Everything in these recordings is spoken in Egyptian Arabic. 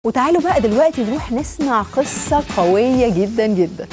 وتعالوا بقى دلوقتي نروح نسمع قصة قوية جدا جدا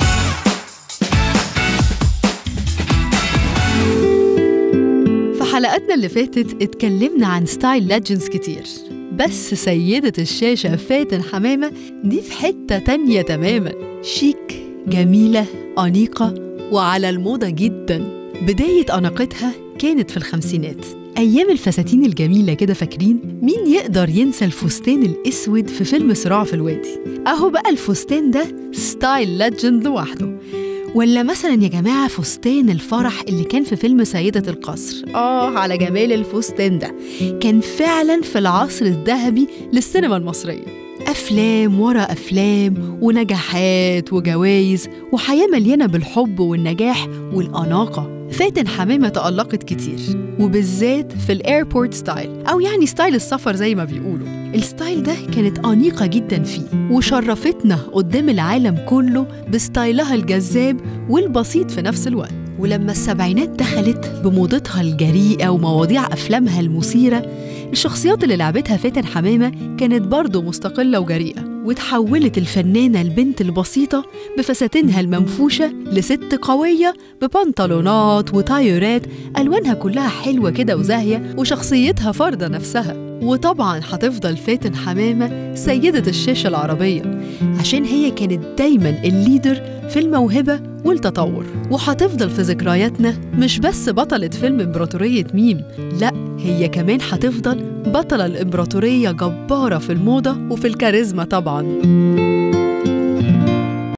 في حلقاتنا اللي فاتت اتكلمنا عن ستايل ليجندز كتير بس سيدة الشاشة فاتن حمامة دي في حتة تانية تماما شيك جميلة أنيقة وعلى الموضة جدا بداية أناقتها كانت في الخمسينات أيام الفساتين الجميلة كده فاكرين؟ مين يقدر ينسى الفستان الأسود في فيلم صراع في الوادي؟ أهو بقى الفستان ده ستايل ليجند لوحده ولا مثلا يا جماعة فستان الفرح اللي كان في فيلم سيدة القصر آه على جمال الفستان ده كان فعلا في العصر الذهبي للسينما المصرية أفلام ورا أفلام ونجاحات وجوائز وحياة مليانة بالحب والنجاح والأناقة فاتن حمامة تألقت كتير وبالذات في الايربورت ستايل أو يعني ستايل السفر زي ما بيقولوا الستايل ده كانت أنيقة جدا فيه وشرفتنا قدام العالم كله بستايلها الجذاب والبسيط في نفس الوقت ولما السبعينات دخلت بموضتها الجريئة ومواضيع أفلامها المثيرة الشخصيات اللي لعبتها فاتن حمامة كانت برضه مستقلة وجريئة وتحولت الفنانة البنت البسيطة بفساتينها المنفوشة لست قوية ببنطلونات وتايرات ألوانها كلها حلوة كده وزاهية وشخصيتها فارضة نفسها وطبعا هتفضل فاتن حمامة سيدة الشاشة العربية عشان هي كانت دايما الليدر في الموهبة والتطور وهتفضل في ذكرياتنا مش بس بطلة فيلم إمبراطورية ميم لأ هي كمان هتفضل بطلة الإمبراطورية جبارة في الموضة وفي الكاريزما طبعاً